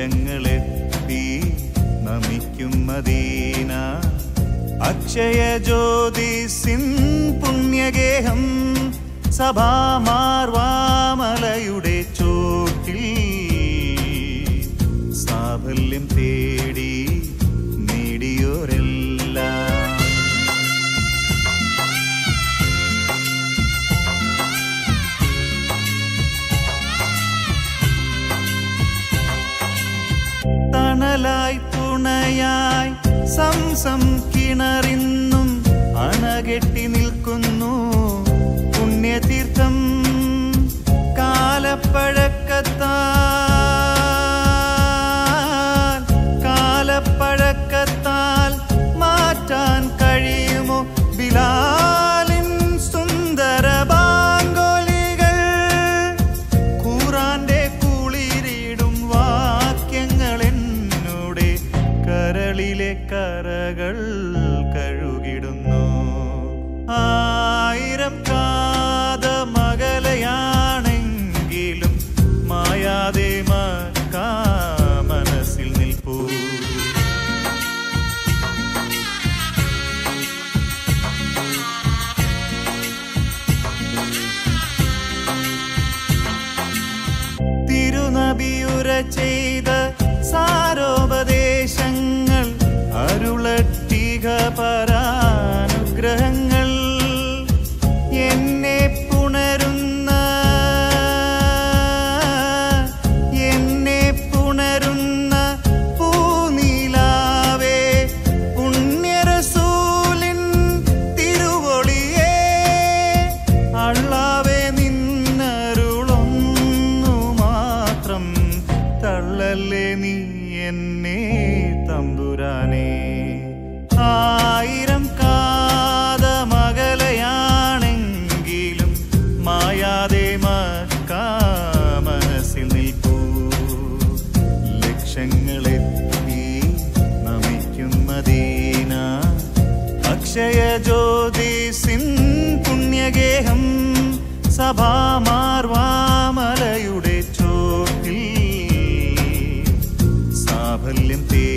ലക്ഷങ്ങളെത്തി നമിക്കും Medina Akshaya ജ്യോതിസിൻ പുണ്യഗേഹം സഭാമാർവാമലയുടെ ചോട്ടിൽ സാഫല്യം തേടി നേടിയോരെല്ലാം തണലായി തുണയായി സംസം കിണറിന്നും അണകെട്ടി നിൽക്കുന്നു പുണ്യതീർത്ഥം കാലപ്പഴക്കത്താൽ കാലപ്പഴക്കത്താൽ മാറ്റാൻ കഴിയുമോ ബിലാലിൻ സുന്ദര ബാങ്കോലികൾ ഖുറാന്റെ കുളിരിടും വാക്യങ്ങൾ എന്നോടെ കരളിലെ കരകൾ കഴുകിടുന്നു ആയിരം കാത മകലയാണെങ്കിലും മായാതെ മക്കാ മനസ്സിൽ നിൽപ്പൂ തിരുനബിയുര ചെയ്ത സാരോപദേശങ്ങൾ അരുളട്ടിക പരാനുഗ്രഹങ്ങൾ എന്നെ പുണരുന്ന എന്നെ പുണരുന്ന പൂനീലാവേ പുണ്യരസൂലിൻ തിരുവൊളിയേ അള്ളാവേ നിന്നരുളൊന്നു മാത്രം തള്ളല്ലേ നീ എന്നെ തമ്പുരാനേ ആയിരം കാത മകലയാണെങ്കിലും മായാതെ മക്കാ മനസ്സിൽ നിൽപ്പൂ ലക്ഷങ്ങളെത്തി നമിക്കും മദീന അക്ഷയ ജ്യോതിസിൻ പുണ്യഗേഹം സഭാമാർവാമലയുടെ ചോട്ടിൽ സാഫല്യം തേ